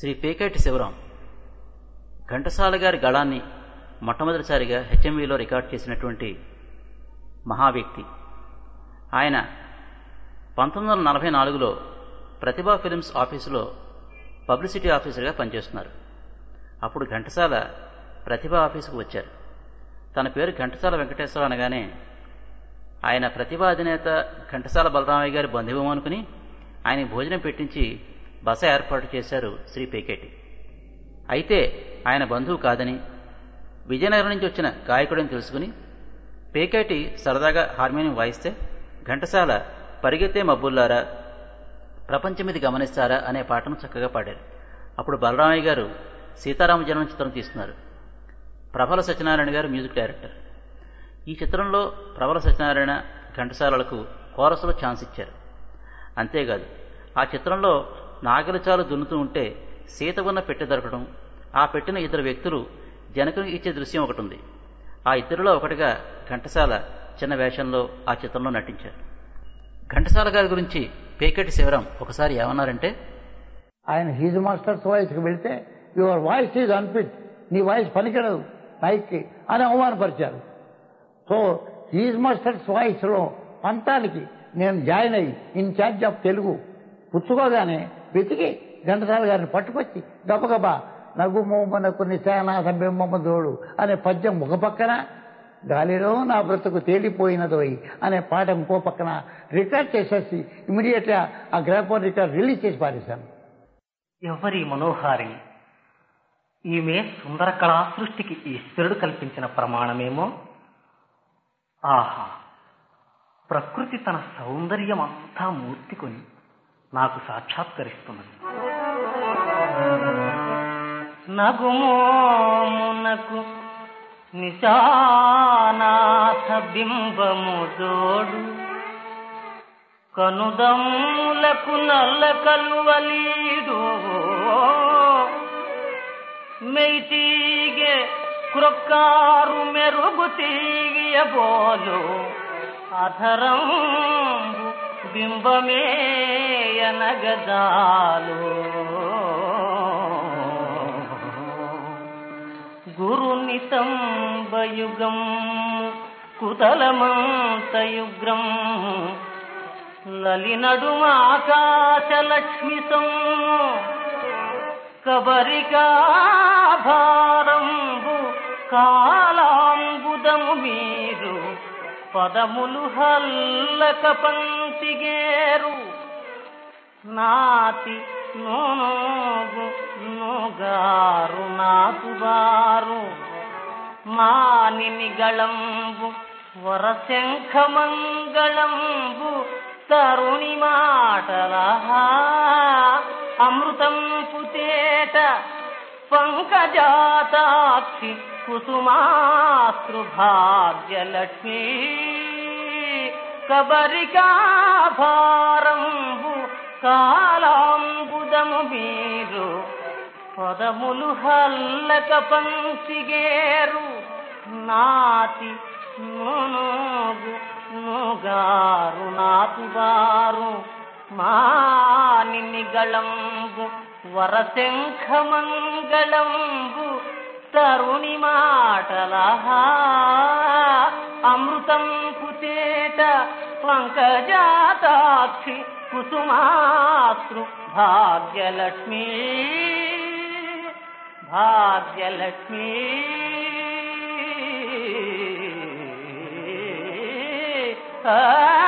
శ్రీ పేకేటి శివరాం ఘంటసాల గారి గళాన్ని మొట్టమొదటిసారిగా హెచ్ఎంవిలో రికార్డ్ చేసినటువంటి మహావ్యక్తి ఆయన పంతొమ్మిది వందల నలభై నాలుగులో ప్రతిభా ఫిలిమ్స్ ఆఫీసులో పబ్లిసిటీ ఆఫీసర్గా పనిచేస్తున్నారు అప్పుడు ఘంటసాల ప్రతిభ ఆఫీసుకు వచ్చారు తన పేరు ఘంటసాల వెంకటేశ్వర అనగానే ఆయన ప్రతిభా అధినేత ఘంటసాల బలరామయ్య గారి బంధువు అనుకుని ఆయన భోజనం పెట్టించి బస ఏర్పాటు చేశారు శ్రీ పేకేటి అయితే ఆయన బంధువు కాదని విజయనగరం నుంచి వచ్చిన గాయకుడని తెలుసుకుని పేకేటి సరదాగా హార్మోనియం వాయిస్తే ఘంటసాల పరిగెత్తే మబ్బుల్లారా ప్రపంచమిది గమనిస్తారా అనే పాటను చక్కగా పాడారు అప్పుడు బలరామయ్య గారు సీతారామ జన్మ చిత్రం తీస్తున్నారు ప్రబల సత్యనారాయణ గారు మ్యూజిక్ డైరెక్టర్ ఈ చిత్రంలో ప్రబల సత్యనారాయణ ఘంటసాలలకు కోరసులో ఛాన్స్ ఇచ్చారు అంతేకాదు ఆ చిత్రంలో నాగలిచాలు దున్నుతూ ఉంటే సీత ఉన్న పెట్టె దొరకడం ఆ పెట్టిన ఇద్దరు వ్యక్తులు జనకునికి ఇచ్చే దృశ్యం ఒకటి ఉంది ఆ ఇద్దరిలో ఒకటిగా ఘంటసాల చిన్న వేషంలో ఆ చిత్రంలో నటించారు ఘంటసాల గారి గురించి పేకెటి శివరాం ఒకసారి ఏమన్నారంటే ఆయన హీజ్ మాస్టర్స్ వాయిస్కి వెళ్తే యువర్ వాయిస్ ఈజ్ అన్ఫిట్ నీ వాయిస్ పనికిరదు మైక్కి అని అవమానపరిచారు సో హీజ్ మాస్టర్స్ వాయిస్లో పంతానికి నేను జాయిన్ అయ్యి ఇన్ఛార్జ్ ఆఫ్ తెలుగు పుచ్చుకోగానే వెతికి ఘంటసాల గారిని పట్టుకొచ్చి గబగబా నగుమోమనకు నిశానాథ బింబమ్మ దోడు అనే పద్యం ఒక పక్కన గాలిలో నా బ్రతుకు తేలిపోయినదోయి అనే పాట ఇంకో పక్కన రికార్డ్ చేసేసి ఇమీడియట్గా ఆ గ్రాఫోన్ రికార్డ్ రిలీజ్ చేసి పారేశాను ఎవరి మనోహారిణి ఈమె సుందర కళా సృష్టికి ఈశ్వరుడు కల్పించిన ప్రమాణమేమో ఆహా ప్రకృతి తన సౌందర్యం అంతా మూర్తికొని నాకు సాక్షాత్కరిస్తున్నది నగుమోమునకు నిశానాథ బింబము జోడు కనుదమ్ములకు నల్ల కలువలీడు మెయిటీగే క్రొక్కారు మెరుగు తీగియ బోలు అధరం బింబమేయనగజాలు గురునితంబయుగం కుతలమంతయుగ్రం లలినడుమాకాశలక్ష్మిసం కబరికాభారంబు కాలాంబుదము మీరు పదములు హల్లక పంతిగేరు నాతి నోనోగు నోగారు నాతుబారు మానినిగళంబు వరశంఖమంగళంబు తరుణి మాటల అమృతం పుతేట పంకజాతాక్షి కుసుమాస్తృభాగ్యలక్ష్మీ కబరికాభారంబు కాలాంబుదము మీరు పదములు హల్లక పంచిగేరు నాతి నోనోగు నోగారు నాతుబారు మానినిగళంబు వరశంఖమంగళంబు తరుణి మాటల అమృతం పుతేట పంకజాతాక్షి కుసుమాస్తృ భాగ్యలక్ష్మీ భాగ్యలక్ష్మీ ఆ